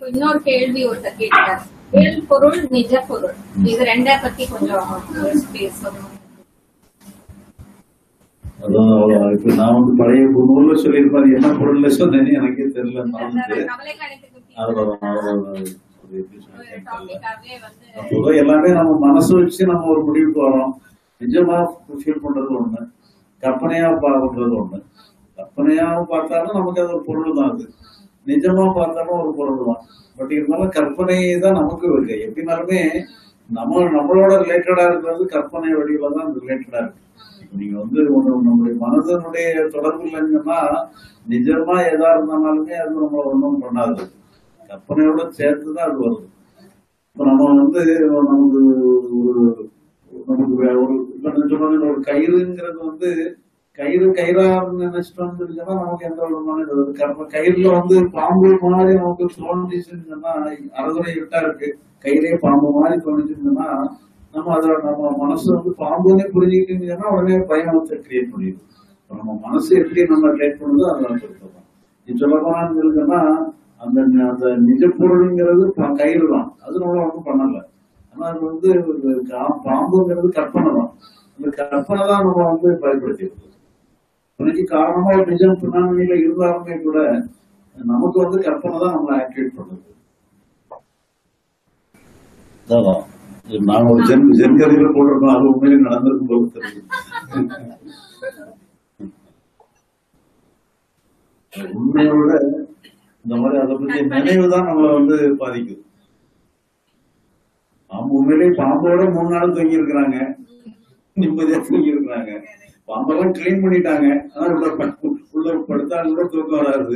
இப்போ இன்னொரு கேள்வி ஒருத்தர் கேட்டார் வேல் பொருள் நிஜ பொருள் இது ரெண்ட பத்தி கொஞ்சம் பேசணும் அதான் அவ்வளவு. இப்ப நான் வந்து பழைய நூல்ல சொல்லியிருப்பாரு என்ன பொருள்ல சொன்னேன்னு எனக்கே தெரியல மறந்துட்டு கவலை கணக்குக்கு அவ்வளவுதான், அவ்வளவுதான். அது எப்படி ஒரு சொல்றது? டாபிக்காவே வந்து பொதுவா எல்லாமே நம்ம மனசு வச்சு நம்ம ஒரு முடிவுக்கு வரோம் நிஜமா ஃபீல் பண்றது ஒண்ணு கற்பனையா பார்க்கறது ஒண்ணு கற்பனையா பார்த்தாலும் நமக்கு அது ஒரு பொருள் தான் அது நிஜமா பார்த்தாலும் ஒரு பொருள் தான் பட் இருந்தாலும் கற்பனை தான் நமக்கு இருக்கு எப்படினாலுமே நம்ம நம்மளோட ரிலேட்டடா இருக்கிறது கற்பனை வடிவில தான் ரிலேட்டடா இருக்கு இப்ப நீங்க வந்து ஒண்ணு நம்முடைய மனதனுடைய தொடர்பு இல்லைங்கன்னா நிஜமா எதா இருந்தாலுமே அது நம்மள ஒன்றும் பண்ணாது கற்பனையோட சேர்த்து தான் அது வருது இப்ப நம்ம வந்து நமக்கு ஒரு நமக்கு வே- ஒரு இப்ப நான் சொன்னது ஒரு கயிறுங்கிறது வந்து கயிறு கயிறா நினைச்சிட்டோம்னு சொன்னா நமக்கு எந்த விதமான இது வருது. கற்ப கயிறுல வந்து பாம்பு மாதிரி நமக்கு தோணுச்சுன்னு சொன்னா அறகுறை இருட்டா இருக்கு கயிறே பாம்பு மாதிரி தோணுச்சுன்னு சொன்னா நம்ம அதை நம்ம மனசு வந்து பாம்புன்னே புரிஞ்சுக்கிட்டீங்கன்னு சொன்னா உடனே பயணத்தை கிரியேட் பண்ணிடுது இப்ப நம்ம மனசு எப்படி நம்ம கிரியேட் பண்ணுதோ அதெல்லாம் பொறுத்ததான் நீ சொல்ல போனான்னு இருக்குன்னா அந்த அந்த நிஜ பொருளுங்கிறது ப- கயிறு தான் அது நம்ம ஒன்றும் பண்ணல ஆனா அது வந்து ஒரு கா- பாம்புங்கிறது கற்பனை தான் அந்த கற்பனை தான் நம்ம வந்து பயன்படுத்திடுது உனக்கு காரணமா ஒரு நிஜம் சுனாமியில இருந்தாலுமே கூட நமக்கு வந்து கற்பனை தான் நம்மளை ஆக்டிவேட் பண்ணுது அதான். இது நாங்க ஒரு ஜென் ஜென்கதையில போட்டிருக்கோம் அது உண்மையிலே நடந்திருக்கும் போல தெரியுது உண்மையை விட இந்த மாதிரி அதை பத்தி நினைவு தான் நம்மளை வந்து பாதிக்குது பாம்பு உண்மையிலேயே பாம்போட மூணு நாள் தூங்கி இருக்கிறாங்க நிம்மதியா தூங்கி இருக்கிறாங்க பாம்பெல்லாம் கிளீன் பண்ணிட்டாங்க ஆனா உள்ள ப- உள்ள படுத்தா கூட தூக்கம் வராது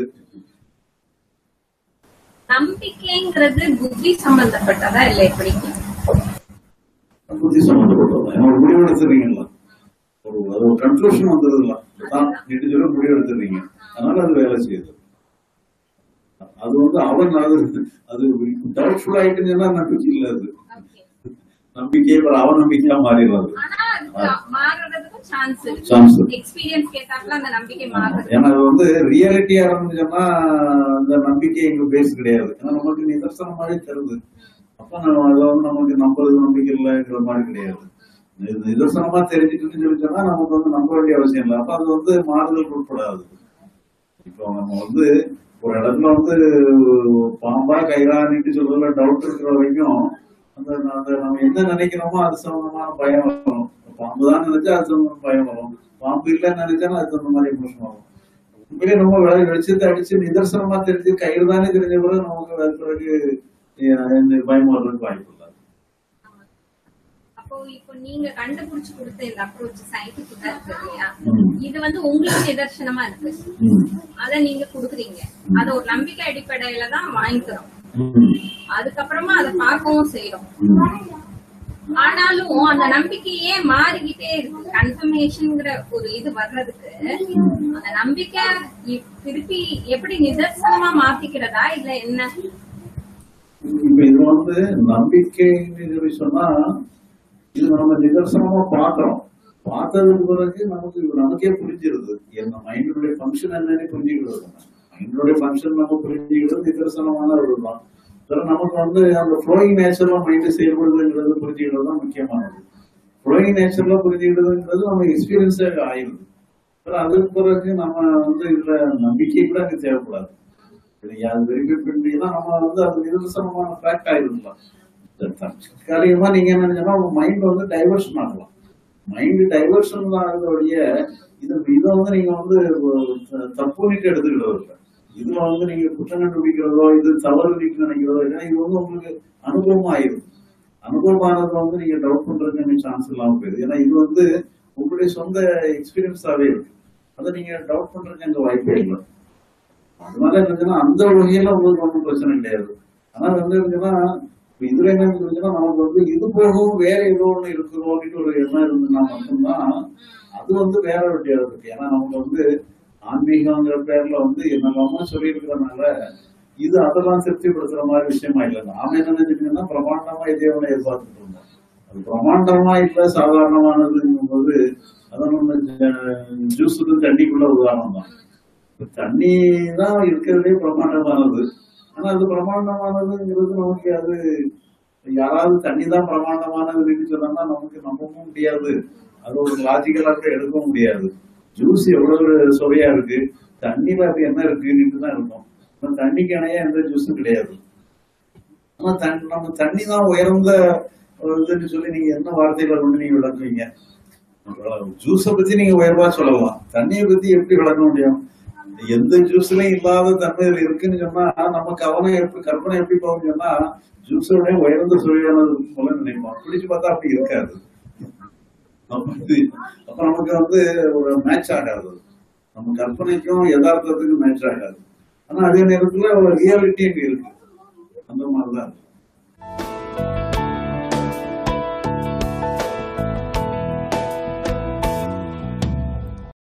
நம்பிக்கைங்கிறது புத்தி சம்பந்தப்பட்டதா இல்ல எப்படி புத்தி சம்பந்தப்பட்டது ஏன்னா ஒரு முடிவு எடுத்துறீங்களா ஒரு அது ஒரு கன்க்ளூஷன் வந்துருதுல தான் நீட்டு சொல்ல முடிவு எடுத்துறீங்க அதனால அது வேலை செய்யுது அது வந்து அவன் அது அது டவுட்ஃபுல் ஆயிட்டுன்னு சொன்னா நம்பிக்கை இல்ல அது Okay. நம்பிக்கை ஒரு அவநம்பிக்கையா மாறிடுறது ஆனா அதுக்கு மாறுறதுக்கும் சான்ஸ் Chance இருக்கு இருக்கு. எக்ஸ்பீரியன்ஸ் கேட்டாப்புல அந்த நம்பிக்கை ஆமா. மாறுறது ஏன்னா அது வந்து ரியாலிட்டியா இருந்துச்சுன்னா அந்த நம்பிக்கை எங்க பேஸ் கிடையாது ஏன்னா நமக்கு நிதர்சனம் மாதிரி தருது அப்ப நம்ம அதை வந்து நமக்கு நம்புறது நம்பிக்கை இல்லைங்கிற மாதிரி கிடையாது இது நிதர்சனமா தெரிஞ்சுக்கிட்டு சொல்லி சொன்னா நமக்கு வந்து நம்ப வேண்டிய அவசியம் இல்லை அப்ப அது வந்து மாறுதல் உட்படாது இப்போ நம்ம வந்து ஒரு இடத்துல வந்து பாம்பா கைரானிட்டு சொல்றதுல டவுட் இருக்கிற வரைக்கும் அந்த அந்த நம்ம என்ன நினைக்கிறோமோ அது சம்பந்தமான பயம் வரும் பாம்பு தான் நினைச்சா அது சம்பந்தமான பயம் வரும் பாம்பு இல்லைன்னு நினைச்சாலும் அது சம்பந்த மாதிரி எமோஷன் வரும் உண்மையிலே நம்ம வேலை வெளிச்சத்தை அடிச்சு நிதர்சனமா தெரிஞ்சு கயிறு தானே தெரிஞ்ச பிறகு நமக்கு அது பிறகு அஹ், இந்த பயம் வர்றதுக்கு வாய்ப்பு இல்லை அப்போ இப்போ நீங்க கண்டுபிடிச்சு கொடுத்த இந்த அப்ரோச் சயின்டிபிக்கா இருக்கு இல்லையா ம். இது வந்து உங்களுக்கு நிதர்சனமா இருக்கு ம். அத நீங்க குடுக்குறீங்க அத ஒரு நம்பிக்கை அடிப்படையில தான் வாங்கிக்கிறோம் ம். அதுக்கப்புறமா அதை பார்க்கவும் செய்யறோம் ம். ஆனாலும் அந்த நம்பிக்கையே மாறிக்கிட்டே இருக்கு கன்ஃபர்மேஷன்ங்கிற ஒரு இது வர்றதுக்கு அந்த நம்பிக்கை இ- திருப்பி எப்படி நிதர்சனமா மாத்திக்கிறதா இல்ல என்ன இப்ப இது வந்து நம்பிக்கைன்னு சொல்லி சொன்னா இது நம்ம நிதர்சனமா பாக்குறோம் பார்த்ததுக்கு பிறகு நமக்கு இது நமக்கே புரிஞ்சிருது என்ன மைண்டுடைய ஃபங்க்ஷன் என்னன்னு புரிஞ்சுக்கிறது மைண்டுடைய ஃபங்க்ஷன் நம்ம புரிஞ்சுக்கிறது நிதர்சனமான ஒரு தான் அப்புறம் நமக்கு வந்து அந்த ஃப்ளோயிங் நேச்சர்ல மைண்டு செயல்படுதுங்கிறது புரிஞ்சுக்கிறது தான் முக்கியமானது ஃப்ளோயிங் நேச்சர்ல புரிஞ்சுக்கிறதுங்கிறது நம்ம எக்ஸ்பீரியன்ஸே ஆயிருது அப்புறம் அதுக்கு பிறகு நம்ம வந்து இதுல நம்பிக்கை கூட அங்க தேவைப்படாது இது அது வெரிஃபை பண்ணிட்டீங்கன்னா நம்ம வந்து அது நிதர்சனமான ஃபேக்ட் ஆயிருக்கலாம் காரியமா நீங்க என்ன நினைச்சா உங்க மைண்ட் வந்து டைவர்ஷன் ஆகலாம் மைண்ட் டைவர்ஷன் ஆகிறதோடைய இது இதை வந்து நீங்க வந்து தப்புனிட்டு எடுத்துக்கிட்டது இல்லை இதுல வந்து நீங்க குற்றம் கண்டுபிடிக்கிறதோ இது தவறு நீட்டு நினைக்கிறதோ இல்லை இது வந்து உங்களுக்கு அனுபவம் ஆயிரும் அனுபவமானது வந்து நீங்க டவுட் பண்றதுக்கு சான்ஸ் இல்லாம போயிடுது ஏன்னா இது வந்து உங்களுடைய சொந்த எக்ஸ்பீரியன்ஸாவே இருக்கு அதை நீங்க டவுட் பண்றதுக்கு அங்க வாய்ப்பே இல்லை அதனால இருந்துச்சுன்னா அந்த வகையில உங்களுக்கு ஒன்றும் பிரச்சனை கிடையாது ஆனா வந்து இருந்துச்சுன்னா இப்ப இதுல என்ன இருந்துச்சுன்னா நமக்கு வந்து இது போகவும் வேற ஏதோ ஒண்ணு இருக்குதோ அப்படின்னு ஒரு எண்ணம் இருந்ததுன்னா மட்டும்தான் அது வந்து வேற வெட்டியா இருக்கு ஏன்னா நமக்கு வந்து ஆன்மீகங்கிற பேர்ல வந்து என்னெல்லாமோ சொல்லி இருக்கிறதுனால இது அதெல்லாம் திருப்திப்படுத்துற மாதிரி விஷயமா இல்லை நாம என்ன நினைச்சுக்கணும்னா பிரமாண்டமா இதே ஒண்ணு எதிர்பார்த்துட்டு இருந்தோம் அது பிரமாண்டமா இல்ல சாதாரணமானதுங்கும் போது அதை நம்ம ஜூஸுக்கு தண்ணிக்குள்ள உதாரணம் தான் இப்ப தண்ணி தான் இருக்கிறதுலே பிரமாண்டமானது ஆனா அது பிரமாண்டமானதுங்கிறது நமக்கு அது யாராவது தண்ணி தான் பிரமாண்டமானதுன்னு சொன்னா நமக்கு நம்பவும் முடியாது அது ஒரு லாஜிக்கலாக எடுக்க முடியாது ஜூஸ் எவ்வளவு சுவையா இருக்கு தண்ணியில அது என்ன இருக்குன்னு தான் இருக்கும் ஆனா தண்ணிக்கு இணையா எந்த ஜூஸும் கிடையாது ஆனா தண்ணி நம்ம தண்ணி தான் உயர்ந்த ஒரு இதுன்னு சொல்லி நீங்க என்ன வார்த்தைகளை கொண்டு நீங்க விளக்குவீங்க ஜூஸை பத்தி நீங்க உயர்வா சொல்லலாம் தண்ணியை பத்தி எப்படி விளக்க முடியும் எந்த ஜூஸ்லயும் இல்லாத தன்மை இதுல இருக்குன்னு சொன்னா நம்ம கவனம் எப்படி கற்பனை எப்படி போகும் சொன்னா ஜூஸோட உயர்ந்த சுவையானது போல நினைப்போம் பிடிச்சு பார்த்தா அப்படி இருக்காது அப்ப இது- அப்ப நமக்கு வந்து ஒரு மேட்ச் ஆகாது நம்ம கற்பனைக்கும் யதார்த்தத்துக்கும் மேட்ச் ஆகாது ஆனா அதே நேரத்துல ஒரு ரியாலிட்டி இருக்கு அந்த மாதிரிதான் இருக்கு